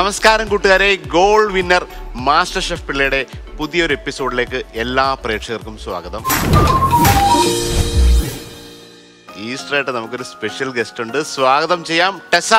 നമസ്കാരം കൂട്ടുകാരെ goal winner master chef പിള്ളയുടെ പുതിയൊരു എപ്പിസോഡിലേക്ക് എല്ലാ പ്രേക്ഷകർക്കും സ്വാഗതം ഈസ്റ്റർ ആയിട്ട് നമുക്കൊരു സ്പെഷ്യൽ ഗസ്റ്റ് ഉണ്ട് സ്വാഗതം ചെയ്യാം ടെസ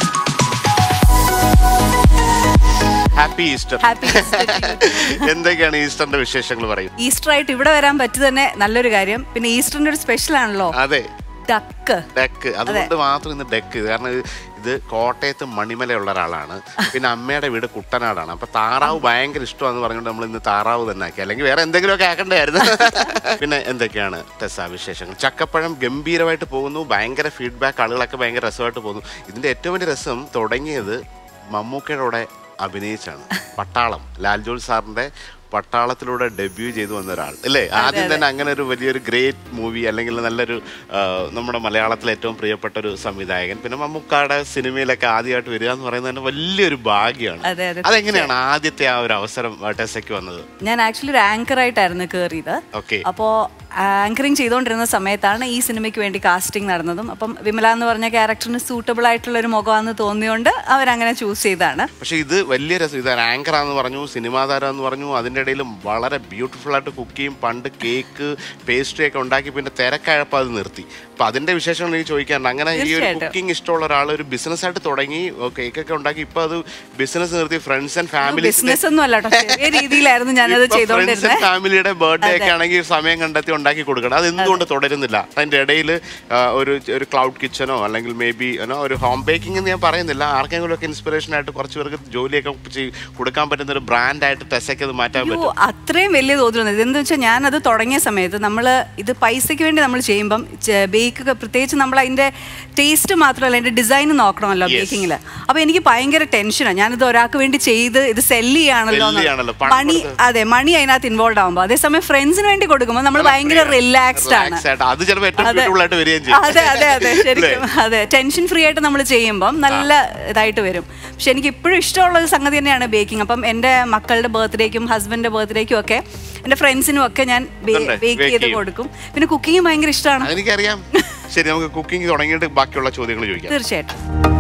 ഹാപ്പി ഈസ്റ്റർ ഹാപ്പി എന്തൊക്കെയാണ് ഈസ്റ്ററിന്റെ വിശേഷങ്ങൾ പറയും ഈസ്റ്റർ ആയിട്ട് ഇവിടെ വരാൻ പറ്റി തന്നെ നല്ലൊരു കാര്യം പിന്നെ ഈസ്റ്ററിന്റെ ഒരു സ്പെഷ്യൽ ആണല്ലോ അതെ ഡക്ക് ഡെക്ക് അതുകൊണ്ട് മാത്രം ഇന്ന് ഡെക്ക് കാരണം ഇത് ഇത് കോട്ടയത്ത് മണിമലയുള്ള ഒരാളാണ് പിന്നെ അമ്മയുടെ വീട് കുട്ടനാടാണ് അപ്പൊ താറാവ് ഭയങ്കര ഇഷ്ടമാണെന്ന് പറഞ്ഞുകൊണ്ട് നമ്മൾ ഇന്ന് താറാവ് തന്നെ ആക്കി അല്ലെങ്കിൽ വേറെ എന്തെങ്കിലുമൊക്കെ ആക്കണ്ടായിരുന്നു പിന്നെ എന്തൊക്കെയാണ് ടെസ വിശേഷങ്ങൾ ചക്കപ്പഴം ഗംഭീരമായിട്ട് പോകുന്നു ഭയങ്കര ഫീഡ്ബാക്ക് ആളുകളൊക്കെ ഭയങ്കര രസമായിട്ട് പോകുന്നു ഇതിന്റെ ഏറ്റവും വലിയ രസം തുടങ്ങിയത് മമ്മൂക്കയുടെ കൂടെ അഭിനയിച്ചാണ് പട്ടാളം ലാൽ ജോൾ സാറിന്റെ പട്ടാളത്തിലൂടെ ഡെബ്യൂ ചെയ്തു വന്ന ഒരാൾ അല്ലേ ആദ്യം തന്നെ അങ്ങനെ ഒരു വലിയൊരു ഗ്രേറ്റ് മൂവി അല്ലെങ്കിൽ നല്ലൊരു ആ, നമ്മുടെ മലയാളത്തിലെ ഏറ്റവും പ്രിയപ്പെട്ട ഒരു സംവിധായകൻ പിന്നെ മമ്മൂക്കാടെ സിനിമയിലൊക്കെ ആദ്യമായിട്ട് വരിക എന്ന് പറയുന്നത് തന്നെ വലിയൊരു ഭാഗ്യമാണ് അതെ, അതെ, അതെങ്ങനെയാണ് ആദ്യത്തെ ആ ഒരു അവസരം ടെസയ്ക്ക് വന്നത് ഞാൻ ആക്ച്വലി ഒരു ആങ്കർ ആയിട്ടായിരുന്നു കയറിയത് ഓക്കെ അപ്പോൾ ആങ്കറിങ് ചെയ്തുകൊണ്ടിരുന്ന സമയത്താണ് ഈ സിനിമയ്ക്ക് വേണ്ടി കാസ്റ്റിംഗ് നടന്നതും അപ്പം വിമല എന്ന് പറഞ്ഞ ക്യാരക്ടറിന് സൂട്ടബിൾ ആയിട്ടുള്ള ഒരു മുഖമാണെന്ന് തോന്നിയോണ്ട് അവരങ്ങനെ ചൂസ് ചെയ്താണ് പക്ഷെ ഇത് വലിയ രസം ഇത് ആങ്കർ ആന്ന് പറഞ്ഞു സിനിമാ താരം എന്ന് പറഞ്ഞു അതിൻ്റെ ഇടയിൽ വളരെ ബ്യൂട്ടിഫുൾ ആയിട്ട് കുക്ക് ചെയ്യും പണ്ട് കേക്ക് പേസ്ട്രി ഒക്കെ ഉണ്ടാക്കി പിന്നെ തിരക്കായപ്പോൾ അത് നിർത്തി അപ്പൊ അതിന്റെ വിശേഷങ്ങൾ എനിക്ക് ചോദിക്കാറുണ്ട് അങ്ങനെ ഈ ഒരു തീർച്ചയായിട്ടും. കുക്കിംഗ് ഇഷ്ടമുള്ള ഒരാൾ ഒരു ബിസിനസ് ആയിട്ട് തുടങ്ങി കേക്ക് ഒക്കെ ഉണ്ടാക്കി ഇപ്പൊ അത് ബിസിനസ് നിർത്തി ഫ്രണ്ട്സ് ആൻഡ് ഫാമിലി ബിസിനസ് ഒന്നും അല്ല കേട്ടോ ചെറിയ രീതിയിലായിരുന്നു ഞാനത് ചെയ്തോണ്ടിരുന്നത് ഫാമിലിയുടെ ബർത്ത്ഡേ ഒക്കെ ആണെങ്കിൽ സമയം കണ്ടെത്തി ഉണ്ടാക്കി കൊടുക്കണം അത് എന്തുകൊണ്ട് തുടരുന്നില്ല അതിന്റെ ഇടയിൽ ഒരു ഒരു ക്ലൗഡ് കിച്ചനോ അല്ലെങ്കിൽ മേ ബി ഒരു ഹോം ബേക്കിംഗ് എന്ന് ഞാൻ പറയുന്നില്ല ആർക്കെങ്കിലും ഒക്കെ ഇൻസ്പിറേഷൻ ആയിട്ട് കുറച്ച് പേർക്ക് ജോലിയൊക്കെ ചെയ്- കൊടുക്കാൻ പറ്റുന്ന ഒരു ബ്രാൻഡ് ആയിട്ട് ടെസ്സൊക്കെ അത് മാറ്റാൻ അയ്യോ പറ്റും അത്രയും വലിയ തോതിലൊന്നും ഇതെന്ന് വെച്ചാൽ ഞാനത് തുടങ്ങിയ സമയത്ത് നമ്മൾ ഇത് പൈസയ്ക്ക് വേണ്ടി നമ്മൾ ചെയ്യുമ്പം ബേക്ക് പ്രത്യേകിച്ച് നമ്മൾ അതിൻ്റെ ടേസ്റ്റ് മാത്രമല്ല അതിൻ്റെ ഡിസൈൻ നോക്കണമല്ലോ Yes. ബേക്കിങ്ങിൽ അപ്പോൾ എനിക്ക് ഭയങ്കര ടെൻഷനാണ് ഞാനിത് ഒരാൾക്ക് വേണ്ടി ചെയ്ത് ഇത് സെല്ല് ചെയ്യാണല്ലോ Sell ചെയ്യാണല്ലോ, പണം മണി കൊടുത്ത്. അതെ മണി അതിനകത്ത് ഇൻവോൾവ് ആകുമ്പോൾ അതേസമയം ഫ്രണ്ട്സിന് വേണ്ടി കൊടുക്കുമ്പോൾ നമ്മൾ ഭയങ്കര റിലാക്സ്ഡ് ആണ് Relax ആയിട്ട്. അത് ചിലപ്പോൾ ഏറ്റവും അതെ. ബ്യൂട്ടിഫുൾ ആയിട്ട് വരികയും ചെയ്യും അതെ അതെ അതെ അല്ലേ? ശരിക്കും അതെ ടെൻഷൻ ഫ്രീ ആയിട്ട് നമ്മൾ ചെയ്യുമ്പം നല്ല ഇതായിട്ട് വരും പക്ഷെ എനിക്ക് ഇപ്പോഴും ഇഷ്ടമുള്ള ഒരു സംഗതി തന്നെയാണ് ബേക്കിംഗ് അപ്പം എൻ്റെ മക്കളുടെ ബർത്ത്ഡേക്കും ഹസ്ബൻഡിന്റെ ബർത്ത്ഡേക്കും ഒക്കെ എൻ്റെ ഫ്രണ്ട്സിനും ഒക്കെ ഞാൻ ഇതുണ്ട്, ബേക്ക് bake ചെയ്ത് ചെയ്യും. കൊടുക്കും പിന്നെ കുക്കിംഗ് ഭയങ്കര ഇഷ്ടമാണ് അതെനിക്കറിയാം ശരി നമുക്ക് കുക്കിംഗ് തുടങ്ങിയിട്ട് ബാക്കിയുള്ള ചോദ്യങ്ങൾ ചോദിക്കാം തീർച്ചയായിട്ടും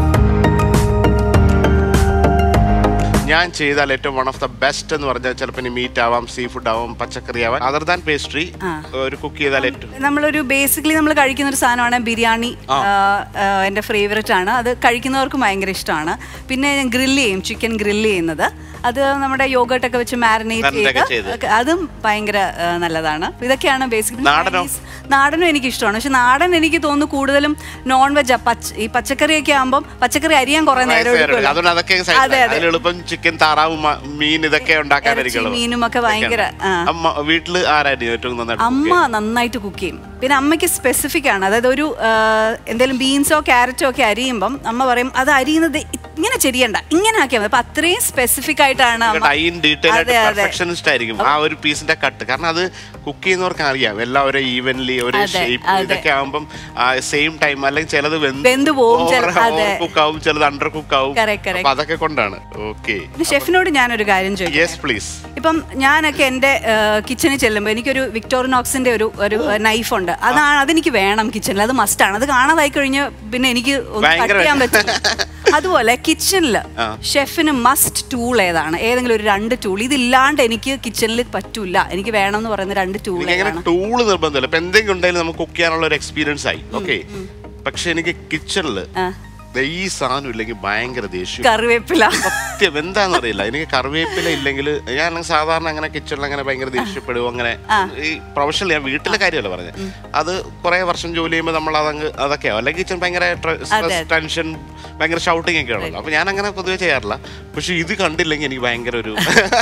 ഞാൻ ചെയ്താൽ ഏറ്റവും വൺ ഓഫ് ദ ബെസ്റ്റ് എന്ന് പറഞ്ഞാൽ ചിലപ്പോൾ ഇനി മീറ്റ് ആവാം സീ ഫുഡ് ആവാം പച്ചക്കറി ആവാം അതർ ദാൻ പേസ്ട്രി ഒരു കുക്ക് ചെയ്താൽ ഏറ്റവും നമ്മളൊരു ബേസിക്കലി നമ്മൾ കഴിക്കുന്ന ഒരു സാധനമാണ് ബിരിയാണി ആ, ആ, എൻ്റെ ഫേവററ്റ് ആണ് അത് കഴിക്കുന്നവർക്കും ഭയങ്കര ഇഷ്ടമാണ് പിന്നെ ഗ്രില്ല് ചെയ്യും ചിക്കൻ ഗ്രില്ല് ചെയ്യുന്നത് അത് നമ്മുടെ യോഗട്ടൊക്കെ വെച്ച് മാരിനേറ്റ് Marinate ഒക്കെ ചെയ്ത് ചെയ്ത്. ഒക്കെ അതും ഭയങ്കര ആ, നല്ലതാണ് ഇതൊക്കെയാണ് ബേസിക്കലി നാടനോ? നാടനും എനിക്ക് ഇഷ്ടമാണ് പക്ഷെ നാടൻ എനിക്ക് തോന്നുന്നു കൂടുതലും നോൺ വെജ് പച്ച ഈ പച്ചക്കറിയൊക്കെ ആകുമ്പോൾ പച്ചക്കറി അരിയാൻ കുറെ നേരം എടുക്കുമല്ലോ. അതുകൊണ്ട് അതൊക്കെ അതെ side ലാ. അതെ അതിൽ എളുപ്പം ചിക്കൻ താറാവ് മ- മീൻ ഇതൊക്കെ ഉണ്ടാക്കാനായിരിക്കും ഇറച്ചി, എളുപ്പം. മീനും ഒക്കെ ഭയങ്കര, ഇതൊക്കെയാണ്. ആ. അമ്മ വീട്ടില് ആരായിരുന്നു ഏറ്റവും നന്നായിട്ട് cook അമ്മ നന്നായിട്ട് കുക്ക് ചെയ്യും പിന്നെ അമ്മയ്ക്ക് സ്പെസിഫിക് ആണ് അതായത് ഒരു എന്തെങ്കിലും ബീൻസോ ക്യാരറ്റോ ഒക്കെ അരിയുമ്പം അമ്മ പറയും അത് അരിയുന്നത് ഇങ്ങനെ ചെരിയണ്ട ഇങ്ങനെ ആക്കിയാൽ മതി അപ്പൊ അത്രയും സ്പെസിഫിക് ആയിട്ടാണ് അമ്മ ടൈൻ ഡീറ്റെയിൽ ആയിട്ട് അതെ അതെ പെർഫെക്ഷനിസ്റ്റ് ആയിരിക്കും ആ ഒരു പീസിന്റെ കട്ട് കാരണം അത് കുക്ക് ചെയ്യുന്നവർക്ക് അറിയാം എല്ലാം ഒരേ ഈവൻലി ഒരേ അതെ, ഷേപ്പ് അതെ. ഇതൊക്കെ ആകുമ്പം സെയിം ടൈം അല്ലെങ്കിൽ ചിലത് വെന്ത് പോവും, ചില- അതെ. കുക്ക് ആവും ചിലത് അണ്ടർ കുക്ക് ആവും Correct, correct. അപ്പൊ അതൊക്കെ കൊണ്ടാണ് ഓക്കെ പിന്നെ ഷെഫിനോട് ഞാനൊരു കാര്യം ചോദിക്കും യെസ് പ്ലീസ് ഇപ്പം ഞാനൊക്കെ എൻ്റെ കിച്ചണിൽ ചെല്ലുമ്പോൾ എനിക്കൊരു വിക്ടോറിനോക്സിന്റെ ഒരു ഒരു നൈഫ് ഉണ്ട് അതാണ് അതെനിക്ക് വേണം കിച്ചണിൽ അത് മസ്റ്റാണ് അത് കാണാതായി കഴിഞ്ഞ് പിന്നെ എനിക്ക് ഒന്നും കട്ട് ഭയങ്കര ചെയ്യാൻ പറ്റില്ല അതുപോലെ കിച്ചണിൽ ആ. ഷെഫിന് മസ്റ്റ് ടൂൾ ഏതാണ് ഏതെങ്കിലും ഒരു രണ്ട് ടൂൾ ഇതില്ലാണ്ട് എനിക്ക് കിച്ചണിൽ പറ്റൂല എനിക്ക് വേണം എന്ന് പറയുന്ന രണ്ട് ടൂൾ എനിക്ക് അങ്ങനെ ഏതാണ് ടൂള് നിർബന്ധമില്ല ഇപ്പൊ എന്തെങ്കിലും ഉണ്ടെങ്കിലും നമുക്ക് കുക്ക് ചെയ്യാനുള്ള ഒരു എക്സ്പീരിയൻസ് ആയി ഓക്കെ പക്ഷെ എനിക്ക് കിച്ചണില് ആ. ഈ സാധനം ഇല്ലെങ്കിൽ ഭയങ്കര ദേഷ്യം കറിവേപ്പില സത്യം എന്താണെന്ന് അറിയില്ല എനിക്ക് കറിവേപ്പില ഇല്ലെങ്കിൽ ഞാൻ സാധാരണ അങ്ങനെ കിച്ചണിൽ അങ്ങനെ ഭയങ്കര ദേഷ്യപ്പെടും അങ്ങനെ ഈ പ്രൊഫഷണൽ ഞാൻ വീട്ടിലെ കാര്യമല്ല പറഞ്ഞത് അത് കുറെ വർഷം ജോലി ചെയ്യുമ്പോൾ നമ്മൾ അതങ്ങ് അതൊക്കെയാവും അല്ലെങ്കിൽ കിച്ചൺ ഭയങ്കര അതെ. ടെൻഷൻ ഭയങ്കര ഷൗട്ടിങ് ഒക്കെ ആണല്ലോ അപ്പൊ ഞാൻ അങ്ങനെ പൊതുവെ ചെയ്യാറില്ല പക്ഷെ ഇത് കണ്ടില്ലെങ്കിൽ എനിക്ക് ഭയങ്കര ഒരു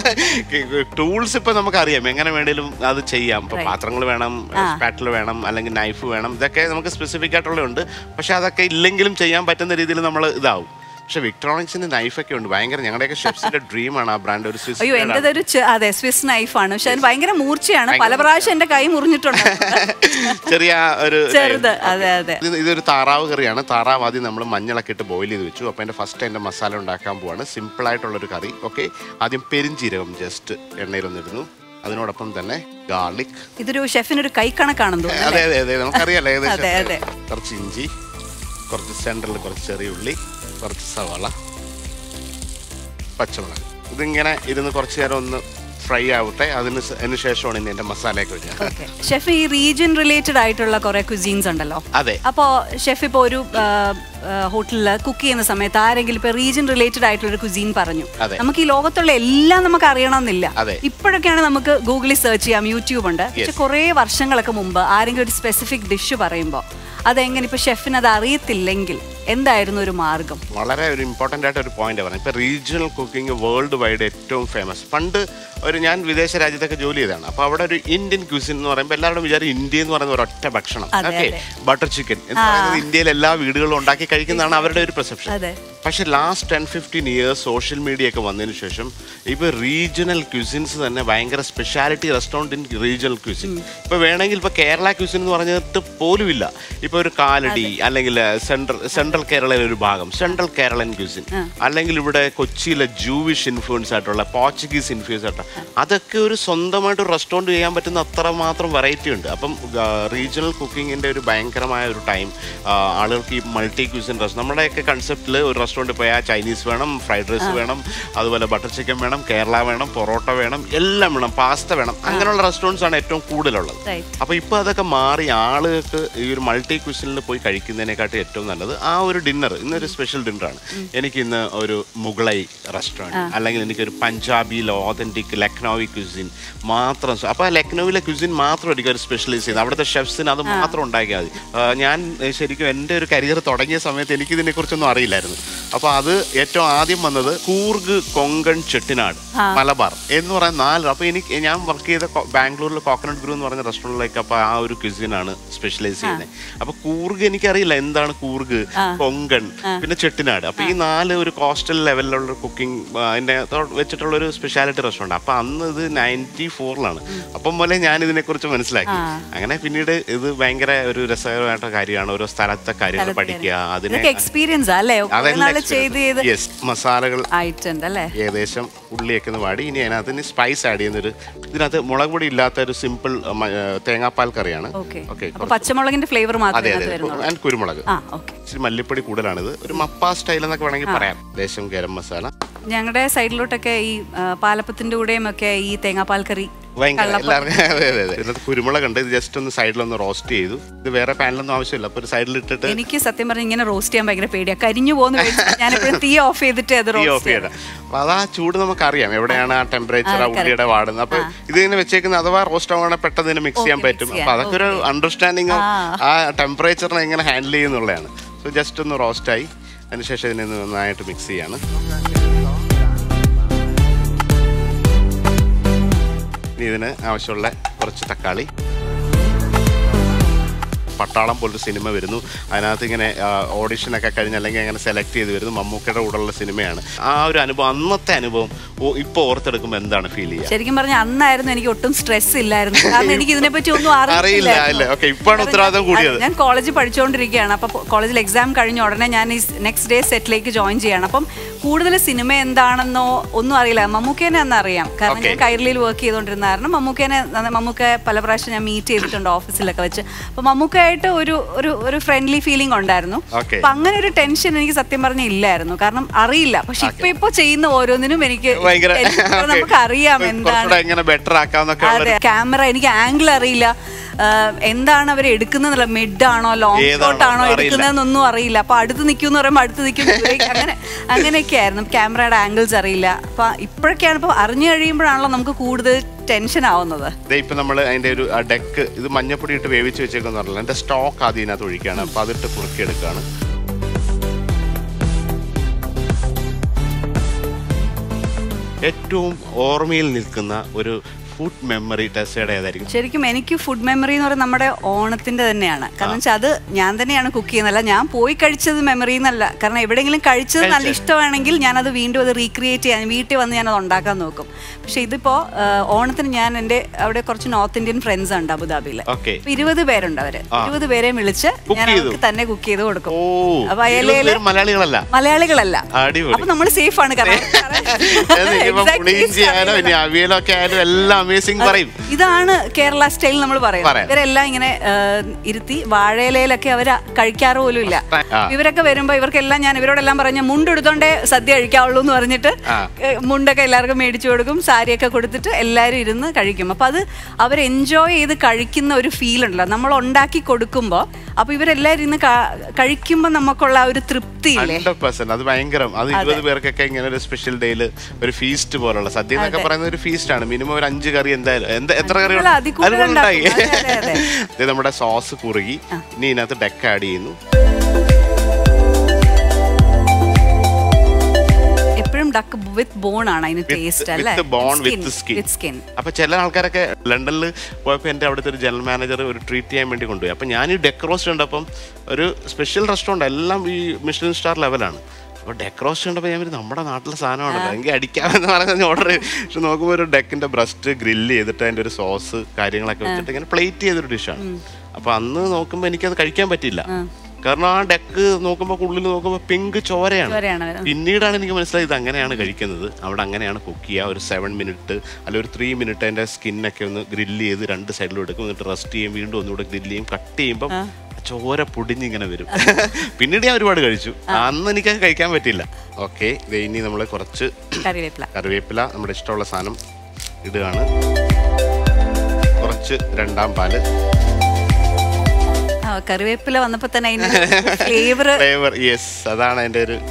ടൂൾസ് ഇപ്പൊ നമുക്കറിയാം എങ്ങനെ വേണേലും അത് ചെയ്യാം ഇപ്പൊ പാത്രങ്ങൾ വേണം സ്പാറ്റിൽ വേണം അല്ലെങ്കിൽ നൈഫ് വേണം ഇതൊക്കെ നമുക്ക് സ്പെസിഫിക് ആയിട്ടുള്ളതുണ്ട് പക്ഷെ അതൊക്കെ ഇല്ലെങ്കിലും ചെയ്യാൻ പറ്റുന്ന രീതിയിൽ നമ്മൾ ഇതാവും പക്ഷെ വിക്ട്രോണിക്സിന്റെ നൈഫൊക്കെ ഉണ്ട് ഭയങ്കര ഞങ്ങളുടെയൊക്കെ ഷെഫ്സിന്റെ ഡ്രീമാണ് ആ ബ്രാൻഡ് ഒരു സ്വിസ് അയ്യോ brand ആണ്. എന്റേതൊരു ചെ- അതെ സ്വിസ് നൈഫാണ് പക്ഷെ അതിന് ഭയങ്കര മൂർച്ചയാണ് പല പ്രാവശ്യം എന്റെ കൈ മുറിഞ്ഞിട്ടുണ്ട് ചെറിയ ഒരു ചെറുത് അതെ അതെ ഇത് ഇതൊരു താറാവ് കറിയാണ് താറാവ് ആദ്യം നമ്മൾ മഞ്ഞളൊക്കെ ഇട്ട് ബോയിൽ ചെയ്ത് വെച്ചു അപ്പോൾ എൻ്റെ ഫസ്റ്റ് എൻ്റെ മസാല ഉണ്ടാക്കാൻ പോവാണ് സിമ്പിൾ ആയിട്ടുള്ളൊരു കറി ഓക്കെ ആദ്യം പെരിഞ്ചീരകം ജസ്റ്റ് എണ്ണയിലൊന്നിടുന്നു അതിനോടൊപ്പം തന്നെ ഗാർലിക് ഇതൊരു ഷെഫിനൊരു കൈ കണക്കാണെന്ന് തോന്നുന്നു അതെ അതെ അതെ നമുക്കറിയാലോ അതെ, അതെ. ഏകദേശം കുറച്ച് ഇഞ്ചി കുറച്ച് സെൻറ്ററിൽ കുറച്ച് ചെറിയ ഉള്ളി കുറച്ച് സവാള പച്ചമുളക് ഇതിങ്ങനെ ഇരുന്ന് കുറച്ച് നേരം ഒന്ന് ഫ്രൈ ആവട്ടെ അതിന് സ- അതിന് ശേഷമാണ് ഇനി എൻ്റെ മസാലയൊക്കെ വെച്ചത് ഷെഫ് ഈ റീജിയൻ റിലേറ്റഡ് ആയിട്ടുള്ള കുറെ കുസീൻസ് ഉണ്ടല്ലോ അതെ അപ്പോൾ ഷെഫ് ഇപ്പോൾ ഒരു ഹോട്ടലിൽ കുക്ക് ചെയ്യുന്ന സമയത്ത് ആരെങ്കിലും ഇപ്പോൾ റീജിയൻ റിലേറ്റഡ് ആയിട്ടുള്ള ഒരു കുസീൻ പറഞ്ഞു അതെ. നമുക്ക് ഈ ലോകത്തുള്ള എല്ലാം നമുക്ക് അറിയണമെന്നില്ല അതെ. ഇപ്പോഴൊക്കെയാണ് നമുക്ക് ഗൂഗിളിൽ സെർച്ച് ചെയ്യാം യൂട്യൂബ് ഉണ്ട് പക്ഷെ കുറേ വർഷങ്ങളൊക്കെ മുമ്പ് ആരെങ്കിലും ഒരു സ്പെസിഫിക് ഡിഷ് പറയുമ്പോൾ അതെങ്ങനെ ഇപ്പോൾ ഷെഫിന് അത് അറിയത്തില്ലെങ്കിൽ എന്തായിരുന്നു ഒരു മാർഗം വളരെ ഒരു ഇമ്പോർട്ടൻ്റ് ആയിട്ട് ഒരു പോയിന്റ് പറഞ്ഞു ഇപ്പൊ റീജിയണൽ കുക്കിംഗ് വേൾഡ് വൈഡ് ഏറ്റവും ഫേമസ് പണ്ട് ഒരു ഞാൻ വിദേശ രാജ്യത്തൊക്കെ ജോലി ചെയ്തതാണ് അപ്പോൾ അവിടെ ഒരു ഇന്ത്യൻ ക്യൂസിൻ എന്ന് പറയുമ്പോൾ എല്ലാവരും വിചാരം ഇന്ത്യ എന്ന് പറയുന്ന ഒരൊറ്റ ഭക്ഷണം അതെ, ഓക്കെ അതെ. ബട്ടർ ചിക്കൻ എന്ന് പറയുന്നത് ഇന്ത്യയിൽ എല്ലാ വീടുകളിലും ഉണ്ടാക്കി കഴിക്കുന്നതാണ് അവരുടെ ഒരു പെർസെപ്ഷൻ അതെ പക്ഷെ last ten fifteen years social media ഒക്കെ വന്നതിന് ശേഷം ഇപ്പോൾ റീജിയണൽ ക്യൂസിൻസ് തന്നെ ഭയങ്കര speciality restaurant in regional cuisine ഇപ്പോൾ വേണമെങ്കിൽ ഇപ്പോൾ കേരള ക്യൂസിൻ എന്ന് പറഞ്ഞിട്ട് പോലുമില്ല ഇപ്പോൾ ഒരു കാലടി അല്ലെങ്കിൽ സെൻട്രൽ സെൻട്രൽ കേരളയിലെ ഒരു ഭാഗം സെൻട്രൽ കേരളൻ ക്യൂസിൻ അല്ലെങ്കിൽ ഇവിടെ കൊച്ചിയിലെ ജൂവിഷ് ഇൻഫ്ലുവൻസ് ആയിട്ടുള്ള പോർച്ചുഗീസ് ഇൻഫ്ലുവൻസ് ആയിട്ടുള്ള അതൊക്കെ ഒരു സ്വന്തമായിട്ട് ഒരു റെസ്റ്റോറൻറ്റ് ചെയ്യാൻ പറ്റുന്ന അത്രമാത്രം വെറൈറ്റി ഉണ്ട് അപ്പം റീജിയണൽ കുക്കിങ്ങിൻ്റെ ഒരു ഭയങ്കരമായ ഒരു ടൈം ആളുകൾക്ക് ഈ മൾട്ടി ക്യൂസിൻ റെസ്റ്റ് നമ്മുടെയൊക്കെ കൺസെപ്റ്റിൽ ഒരു റെസ്റ്റോറൻറ്റ് പോയാൽ ചൈനീസ് വേണം ഫ്രൈഡ് റൈസ് വേണം അതുപോലെ ബട്ടർ ചിക്കൻ വേണം കേരള വേണം പൊറോട്ട വേണം എല്ലാം വേണം പാസ്ത വേണം അങ്ങനെയുള്ള റെസ്റ്റോറൻറ്റ്സ് ആണ് ഏറ്റവും കൂടുതലുള്ളത് റൈറ്റ് അപ്പോൾ ഇപ്പോൾ അതൊക്കെ മാറി ആളുകൾക്ക് ഈ ഒരു മൾട്ടി ക്യൂസിനിൽ പോയി കഴിക്കുന്നതിനെക്കാട്ടി ഏറ്റവും നല്ലത് ആ ഒരു ഡിന്നർ ഇന്നൊരു സ്പെഷ്യൽ ഡിന്നറാണ് എനിക്ക് ഇന്ന് ഒരു മുഗളൈ റെസ്റ്റോറൻറ്റ് അല്ലെങ്കിൽ എനിക്കൊരു പഞ്ചാബിയിലെ ഓതൻറ്റിക് ലക്നൌവി ക്യൂസിൻ മാത്രം അപ്പോൾ ആ ലക്നൌവിലെ ക്യൂസിൻ മാത്രമായിരിക്കും ഒരു സ്പെഷ്യലൈസ് ചെയ്ത് അവിടുത്തെ ഷെഫ്സിന് അത് മാത്രം ഉണ്ടാക്കിയാൽ മതി ആ, ഞാൻ ഏ, ശരിക്കും എൻ്റെ ഒരു കരിയർ തുടങ്ങിയ സമയത്ത് എനിക്ക് ഇതിനെക്കുറിച്ചൊന്നും അറിയില്ലായിരുന്നു അപ്പോൾ അത് ഏറ്റവും ആദ്യം വന്നത് കൂർഗ് കൊങ്കൺ ചെട്ടിനാട് മലബാർ എന്ന് പറയുന്ന നാല് അപ്പോൾ എനിക്ക് ഞാൻ വർക്ക് ചെയ്ത കൊ- ബാംഗ്ലൂരിൽ കോക്കനട്ട് ഗ്രൂ എന്ന് പറഞ്ഞ റെസ്റ്റോറൻറ്റിലേക്ക് അപ്പോൾ ആ ഒരു ക്യൂസിനാണ് സ്പെഷ്യലൈസ് ചെയ്യുന്നത് അപ്പോൾ കൂർഗ് എനിക്കറിയില്ല എന്താണ് കൂർഗ് കൊങ്കൺ പിന്നെ ചെട്ടിനാട് അപ്പോൾ ഈ നാല് ഒരു കോസ്റ്റൽ ലെവലിലുള്ള കുക്കിംഗ് അതിൻ്റെ വെച്ചിട്ടുള്ള ഒരു സ്പെഷ്യാലിറ്റി റെസ്റ്റോറൻറ്റ് അപ്പോൾ അന്ന് ഇത് നയൻറ്റി ഫോറിലാണ് അപ്പം പോലെ ഞാൻ ഇതിനെക്കുറിച്ച് മനസ്സിലാക്കി അങ്ങനെ പിന്നീട് ഇത് ഭയങ്കര ഒരു രസകരമായിട്ടുള്ള കാര്യമാണ് ഓരോ സ്ഥലത്തെ കാര്യങ്ങൾ പഠിക്കുക അതിനെ ഇതൊക്കെ എക്സ്പീരിയൻസ് അല്ലേ കുറെ നാള് ചെയ്ത് ചെയ്ത് യെസ് മസാലകൾ ആയിട്ടുണ്ട് അല്ലേ ഏകദേശം ഉള്ളിയൊക്കെ ഒന്ന് വാടി ഇനി അതിനകത്ത് സ്പൈസ് ആഡ് ചെയ്യുന്നൊരു ഇതിനകത്ത് മുളക് പൊടി ഇല്ലാത്ത ഒരു സിമ്പിൾ തേങ്ങാപ്പാൽ കറിയാണ് ഓക്കെ ഓക്കെ അപ്പൊ പച്ചമുളകിന്റെ ഫ്ലേവർ മാത്രമേ അതെ അതിനകത്ത് അതെ വരുന്നുള്ളൂ ആൻഡ് കുരുമുളക് ആ ഓക്കെ ഇച്ചിരി മല്ലിപ്പൊടി കൂടുതലാണിത് ഒരു മപ്പ സ്റ്റൈൽ എന്നൊക്കെ വേണമെങ്കിൽ പറയാം ദേശം ഗരം മസാല ഞങ്ങളുടെ സൈഡിലോട്ടൊക്കെ ഈ ആ, പാലപ്പത്തിന്റെ കൂടെയും ഒക്കെ ഈ തേങ്ങാപ്പാൽ കറി ഭയങ്കര കള്ളപ്പം. എല്ലാവർക്കും അതെ അതെ അതെ ഇതിനകത്ത് കുരുമുളക് ഉണ്ട് ഇത് ജസ്റ്റ് ഒന്ന് സൈഡിലൊന്ന് റോസ്റ്റ് ചെയ്തു ഇത് വേറെ പാനിലൊന്നും ആവശ്യമില്ല അപ്പൊ ഒരു സൈഡിൽ ഇട്ടിട്ട് എനിക്ക് സത്യം പറഞ്ഞ ഇങ്ങനെ റോസ്റ്റ് ചെയ്യാൻ ഭയങ്കര പേടിയാ കരിഞ്ഞു പോകുന്ന ഞാൻ എപ്പോഴും തീ ഓഫ് ചെയ്തിട്ട് അത് തീ ഓഫ് റോസ്റ്റ് ചെയ്യണം അപ്പൊ അത് ആ ചൂട് നമുക്കറിയാം എവിടെയാണ് ആ ടെമ്പറേച്ചർ ആ ഉള്ളിയുടെ വാടുന്നത് അപ്പൊ ഇത് ഇങ്ങനെ വെച്ചേക്കുന്ന അഥവാ റോസ്റ്റ് ആവുകയാണെങ്കിൽ പെട്ടെന്ന് ഇതിനെ മിക്സ് ചെയ്യാൻ Okay, mix പറ്റും ചെയ്യാം. അപ്പൊ അതൊക്കെ ഒരു അണ്ടർസ്റ്റാൻഡിങ് ആ. ആ ടെമ്പറേച്ചറിനെ എങ്ങനെ ഹാൻഡിൽ ചെയ്യുന്നുള്ളതാണ് സോ ജസ്റ്റ് ഒന്ന് റോസ്റ്റ് ആയി അതിനുശേഷം ഇതിനെ ഒന്ന് നന്നായിട്ട് മിക്സ് ചെയ്യാണ് ഇനി ഇതിന് ആവശ്യമുള്ള കുറച്ച് തക്കാളി പട്ടാളം പോലൊരു സിനിമ വരുന്നു അതിനകത്ത് ഇങ്ങനെ ഓഡിഷനൊക്കെ കഴിഞ്ഞ് അല്ലെങ്കിൽ അങ്ങനെ സെലക്ട് ചെയ്ത് വരുന്നു മമ്മൂക്കയുടെ കൂടെയുള്ള സിനിമയാണ് ആ ഒരു അനുഭവം അന്നത്തെ അനുഭവം ഓ ഇപ്പോൾ ഓർത്തെടുക്കുമ്പോൾ എന്താണ് ഫീൽ ചെയ്യുക ശരിക്കും പറഞ്ഞ അന്നായിരുന്നു എനിക്ക് ഒട്ടും സ്ട്രെസ് ഇല്ലായിരുന്നു കാരണം എനിക്ക് ഇതിനെപ്പറ്റി ഒന്നും അറിയില്ല അറിയില്ലായിരുന്നു. അല്ലേ ഓക്കെ ഇപ്പോഴാണ് ഉത്തരവാദിത്തം കൂടിയത് ഞാൻ കോളേജിൽ പഠിച്ചുകൊണ്ടിരിക്കുകയാണ് അപ്പോൾ കോളേജിൽ എക്സാം കഴിഞ്ഞ ഉടനെ ഞാൻ ഈ നെക്സ്റ്റ് ഡേ സെറ്റിലേക്ക് ജോയിൻ ചെയ്യണം അപ്പം കൂടുതൽ സിനിമ എന്താണെന്നോ ഒന്നും അറിയില്ല മമ്മൂക്കേനെ അന്ന് അറിയാം കാരണം ഞാൻ Okay. കൈരളിയിൽ വർക്ക് ചെയ്തുകൊണ്ടിരുന്ന കാരണം മമ്മൂക്കേനെ നന്ന- മമ്മൂക്ക പല പ്രാവശ്യം ഞാൻ മീറ്റ് ചെയ്തിട്ടുണ്ട് ഓഫീസിലൊക്കെ വെച്ച് അപ്പോൾ മമ്മൂക്കായിട്ട് ഒരു ഒരു ഒരു ഫ്രണ്ട്ലി ഫീലിംഗ് ഉണ്ടായിരുന്നു Okay. അപ്പൊ അങ്ങനെ ഒരു ടെൻഷൻ എനിക്ക് സത്യം പറഞ്ഞ ഇല്ലായിരുന്നു കാരണം അറിയില്ല പക്ഷെ ഇപ്പൊ ഇപ്പൊ ചെയ്യുന്ന ഓരോന്നിനും എനിക്ക് ഭയങ്കര tension. okay. നമുക്ക് അറിയാം എന്താണ് കുറച്ചുകൂടെ എങ്ങനെ ബെറ്റർ ആക്കാന്നൊക്കെ ഉള്ള അതെ ക്യാമറ എനിക്ക് ആംഗിൾ അറിയില്ല ആ, എന്താണ് അവർ എടുക്കുന്നത് മിഡ് ആണോ ലോങ് ഏതാണോ ഷോട്ട് ആണോ അറിയില്ല. എടുക്കുന്നതെന്നൊന്നും അറിയില്ല അപ്പൊ അടുത്ത് നിൽക്കുമെന്ന് പറയുമ്പോൾ അടുത്ത് നിൽക്കും അങ്ങനെ അങ്ങനെയൊക്കെ ആയിരുന്നു ക്യാമറയുടെ ആംഗിൾസ് അറിയില്ല അപ്പൊ ഇപ്പോഴൊക്കെയാണ് ഇപ്പൊ അറിഞ്ഞു കഴിയുമ്പോഴാണല്ലോ നമുക്ക് കൂടുതൽ ടെൻഷൻ ആവുന്നത് ദേ ഇപ്പൊ നമ്മൾ അതിന്റെ ഒരു ഡെക്ക് ഇത് മഞ്ഞപ്പൊടി ഇട്ട് വേവിച്ച് വെച്ചേക്കെന്ന് പറഞ്ഞില്ല എന്റെ സ്റ്റോക്ക് ആദ്യം ഇതിനകത്ത് ഒഴിക്കുകയാണ് അപ്പൊ അതിട്ട് കുറുക്കിയെടുക്കുകയാണ് ഏറ്റവും ഓർമ്മയിൽ നിൽക്കുന്ന ഒരു ഫുഡ് മെമ്മറി ടെസ്റ്റയുടെ ഏതായിരിക്കും ശരിക്കും എനിക്ക് ഫുഡ് മെമ്മറി എന്ന് പറയുന്നത് നമ്മുടെ ഓണത്തിന്റെ തന്നെയാണ് കാരണം വെച്ചാൽ അത് ഞാൻ തന്നെയാണ് കുക്ക് ചെയ്യുന്നതല്ല ഞാൻ പോയി കഴിച്ചത് മെമ്മറി എന്നല്ല കാരണം എവിടെയെങ്കിലും കഴിച്ചത് നല്ല ഇഷ്ടമാണെങ്കിൽ ഞാൻ അത് വീണ്ടും അത് റീക്രിയേറ്റ് ചെയ്യാൻ വീട്ടിൽ വന്ന് ഞാൻ അത് ഉണ്ടാക്കാൻ നോക്കും പക്ഷെ ഇതിപ്പോ ആ, ഓണത്തിന് ഞാൻ എൻ്റെ അവിടെ കുറച്ച് നോർത്ത് ഇന്ത്യൻ ഫ്രണ്ട്സ് ഉണ്ട് അബുദാബിയിൽ ഓക്കെ അപ്പൊ ഇരുപത് പേരുണ്ട് അവര് ഇരുപത് പേരെയും വിളിച്ച് Cook ഞാൻ ചെയ്തു? അവർക്ക് തന്നെ കുക്ക് ചെയ്ത് കൊടുക്കും ഓ അപ്പൊ ഇരുപത് അയലയില് പേരും മലയാളികളല്ല മലയാളികളല്ല അടിപൊളി അപ്പൊ നമ്മൾ സേഫ് ആണ് കാരണം അത് ഇനിയിപ്പം Exactly പുളിയിഞ്ചി ആയാലും ഇനി അവിയലൊക്കെ ആയാലും എല്ലാം അമേസിംഗ് പറയും ഇതാണ് കേരള സ്റ്റൈൽ നമ്മൾ പറയും പറയാം. ഇവരെല്ലാം ഇങ്ങനെ ആ, ഇരുത്തി വാഴയിലയിലൊക്കെ അവർ കഴിക്കാറ് പോലും ഇല്ല ആ. ഇവരൊക്കെ വരുമ്പോ ഇവർക്കെല്ലാം ഞാൻ ഇവരോടെല്ലാം പറഞ്ഞ മുണ്ടെടുത്തോണ്ടേ സദ്യ കഴിക്കാവുള്ളൂ എന്ന് പറഞ്ഞിട്ട് ആ. ഏ, മുണ്ടൊക്കെ എല്ലാവർക്കും മേടിച്ചു കൊടുക്കും സാരിയൊക്കെ കൊടുത്തിട്ട് എല്ലാവരും ഇരുന്ന് കഴിക്കും അപ്പൊ അത് അവർ എൻജോയ് ചെയ്ത് കഴിക്കുന്ന ഒരു ഫീൽ ഉണ്ടല്ലോ നമ്മൾ ഉണ്ടാക്കി കൊടുക്കുമ്പോൾ അപ്പൊ ഇവരെല്ലാവരും ഇരുന്ന് കഴിക്കുമ്പോൾ നമുക്കുള്ള ആ ഒരു തൃപ്തി ഇല്ലേ ഹൺഡ്രഡ് പെർസെന്റ് അത് ഭയങ്കരം അത് ഇരുപത് പേർക്കൊക്കെ ഇങ്ങനെ ഒരു സ്പെഷ്യൽ ഡേയിൽ ഒരു ഫീസ്റ്റ് പോലുള്ള സദ്യ എന്നൊക്കെ പറയുന്ന ഒരു ഫീസ്റ്റ് ആണ് മിനിമം ഒരു അഞ്ച് കറി എന്തായാലും എന്താ എത്ര കറി നമ്മൾ അതിൽ കൂടുതൽ ഉണ്ടായി ഉണ്ടാക്കും. അതെ, അതെ, അതെ. ഇത് നമ്മുടെ സോസ് കുറുകി ഇനി ഇതിനകത്ത് ഡെക്ക് ആഡ് ചെയ്യുന്നു എപ്പോഴും ഡക്ക് വിത്ത് ബോൺ ആണ് അതിന് ടേസ്റ്റ് അല്ലേ with bone with skin with skin അപ്പൊ ചില ആൾക്കാരൊക്കെ ലണ്ടനിൽ പോയപ്പോൾ എൻ്റെ അവിടുത്തെ ഒരു ജനറൽ മാനേജർ ഒരു ട്രീറ്റ് ചെയ്യാൻ വേണ്ടി കൊണ്ടുപോയി അപ്പൊ ഞാൻ ഈ ഡെക്രോസ്റ്റ് കണ്ടപ്പം ഒരു സ്പെഷ്യൽ റെസ്റ്റോറൻറ്റ് എല്ലാം ഈ മിഷലിൻ സ്റ്റാർ ലെവലാണ് അപ്പോൾ ഡെക്രോസ്റ്റ് കണ്ടപ്പോൾ ഞാൻ വിചാരിച്ചു, നമ്മുടെ നാട്ടിലെ സാധനമാണല്ലോ എങ്കിൽ അടിക്കാമെന്ന് പറഞ്ഞ് ഓർഡർ പക്ഷെ നോക്കുമ്പോൾ ഒരു ഡെക്കിന്റെ ബ്രസ്റ്റ് ഗ്രില്ല് ചെയ്തിട്ട് അതിൻ്റെ ഒരു സോസ് കാര്യങ്ങളൊക്കെ വെച്ചിട്ട് ഇങ്ങനെ പ്ലേറ്റ് ചെയ്തൊരു ഡിഷാണ് അപ്പോൾ അന്ന് നോക്കുമ്പോൾ എനിക്കത് കഴിക്കാൻ പറ്റില്ല കാരണം ആ ഡെക്ക് നോക്കുമ്പോൾ ഉള്ളിൽ നോക്കുമ്പോൾ പിങ്ക് ചോരയാണ് ചോരയാണ് വരുന്നത്. പിന്നീടാണ് എനിക്ക് മനസ്സിലായത് ഇത് അങ്ങനെയാണ് കഴിക്കുന്നത് അവിടെ അങ്ങനെയാണ് കുക്ക് ചെയ്യുക ഒരു സെവൻ മിനിറ്റ് അല്ലെ ഒരു ത്രീ മിനിറ്റ് അതിൻ്റെ സ്കിന്നൊക്കെ ഒന്ന് ഗ്രില്ല് ചെയ്ത് രണ്ട് സൈഡിലും എടുക്കും എന്നിട്ട് റെസ്റ്റ് ചെയ്യും വീണ്ടും ഒന്നുകൂടെ ഗ്രില്ല് ചെയ്യും കട്ട് ചെയ്യുമ്പം ചോര പൊടിഞ്ഞിങ്ങനെ വരും പിന്നീട് ഞാൻ ഒരുപാട് കഴിച്ചു അന്ന് എനിക്ക് കഴിക്കാൻ പറ്റില്ല ഓക്കെ ഇനി നമ്മൾ കുറച്ച് കറിവേപ്പില കറിവേപ്പില നമ്മുടെ ഇഷ്ടമുള്ള സാധനം ഇടുകയാണ് കുറച്ച് രണ്ടാം പാല് ആ, കറിവേപ്പില വന്നപ്പോ തന്നെ അതിന് ഫ്ലേവർ ഫ്ലേവർ യെസ് അതാണ് അതിൻ്റെ ഒരു